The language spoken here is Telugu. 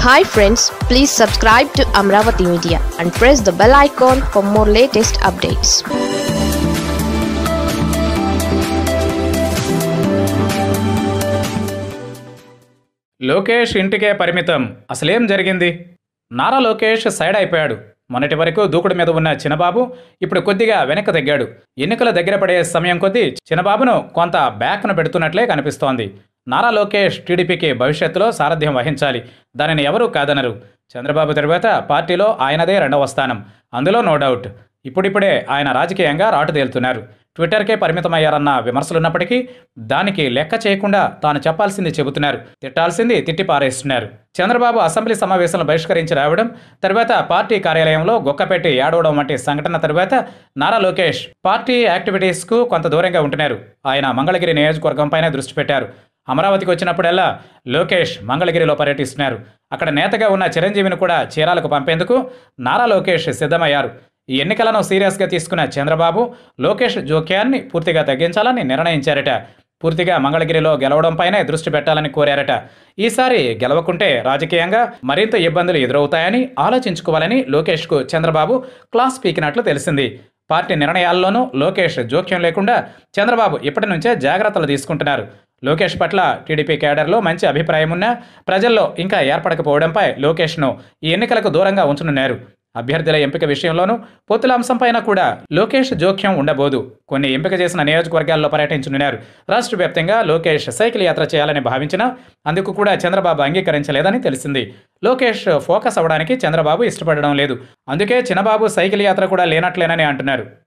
hi friends please subscribe to Amaravati media and press the bell icon for more latest updates Lokesh ఇంటికే పరిమితం అసలేం జరిగింది నారా లోకేష్ సైడ్ అయిపోయాడు మొన్నటి వరకు దూకుడు మీద ఉన్న చిన్నబాబు ఇప్పుడు కొద్దిగా వెనక్కి తగ్గాడు ఎన్నికల దగ్గర పడే సమయం కొద్దీ చిన్నబాబును కొంత బ్యాక్ను పెడుతున్నట్లే కనిపిస్తోంది నారా లోకేష్ టీడీపీకి భవిష్యత్తులో సారథ్యం వహించాలి దానిని ఎవరూ కాదనరు చంద్రబాబు తర్వాత పార్టీలో ఆయనదే రెండవ స్థానం అందులో నో డౌట్ ఇప్పుడిప్పుడే ఆయన రాజకీయంగా రాటుదేలుతున్నారు ట్విట్టర్కే పరిమితమయ్యారన్న విమర్శలున్నప్పటికీ దానికి లెక్క చేయకుండా తాను చెప్పాల్సింది చెబుతున్నారు తిట్టాల్సింది తిట్టి పారేస్తున్నారు చంద్రబాబు అసెంబ్లీ సమావేశంలో బహిష్కరించి రావడం తర్వాత పార్టీ కార్యాలయంలో గొక్కపెట్టి ఏడవడం వంటి సంఘటన తర్వాత నారా లోకేష్ పార్టీ యాక్టివిటీస్కు కొంత దూరంగా ఉంటున్నారు ఆయన మంగళగిరి నియోజకవర్గంపైనే దృష్టి పెట్టారు అమరావతికి వచ్చినప్పుడల్లా లోకేష్ మంగళగిరిలో పర్యటిస్తున్నారు అక్కడ నేతగా ఉన్న చిరంజీవిని కూడా చీరాలకు పంపేందుకు నారా లోకేష్ సిద్ధమయ్యారు ఈ ఎన్నికలను సీరియస్గా తీసుకున్న చంద్రబాబు లోకేష్ జోక్యాన్ని పూర్తిగా తగ్గించాలని నిర్ణయించారట పూర్తిగా మంగళగిరిలో గెలవడంపైనే దృష్టి పెట్టాలని కోరారట ఈసారి గెలవకుంటే రాజకీయంగా మరింత ఇబ్బందులు ఎదురవుతాయని ఆలోచించుకోవాలని లోకేష్కు చంద్రబాబు క్లాస్ పీకినట్లు తెలిసింది పార్టీ నిర్ణయాల్లోనూ లోకేష్ జోక్యం లేకుండా చంద్రబాబు ఇప్పటి నుంచే జాగ్రత్తలు తీసుకుంటున్నారు లోకేష్ పట్ల టీడీపీ కేడర్లో మంచి అభిప్రాయం ఉన్నా ప్రజల్లో ఇంకా ఏర్పడకపోవడంపై లోకేష్ను ఈ ఎన్నికలకు దూరంగా ఉంచనున్నారు అభ్యర్థుల ఎంపిక విషయంలోనూ పొత్తుల అంశంపైన కూడా లోకేష్ జోక్యం ఉండబోదు కొన్ని ఎంపిక చేసిన నియోజకవర్గాల్లో పర్యటించనున్నారు రాష్ట్ర వ్యాప్తంగా లోకేష్ సైకిల్ యాత్ర చేయాలని భావించినా అందుకు కూడా చంద్రబాబు అంగీకరించలేదని తెలిసింది లోకేష్ ఫోకస్ అవ్వడానికి చంద్రబాబు ఇష్టపడడం లేదు అందుకే చిన్నబాబు సైకిల్ యాత్ర కూడా లేనట్లేనని అంటున్నారు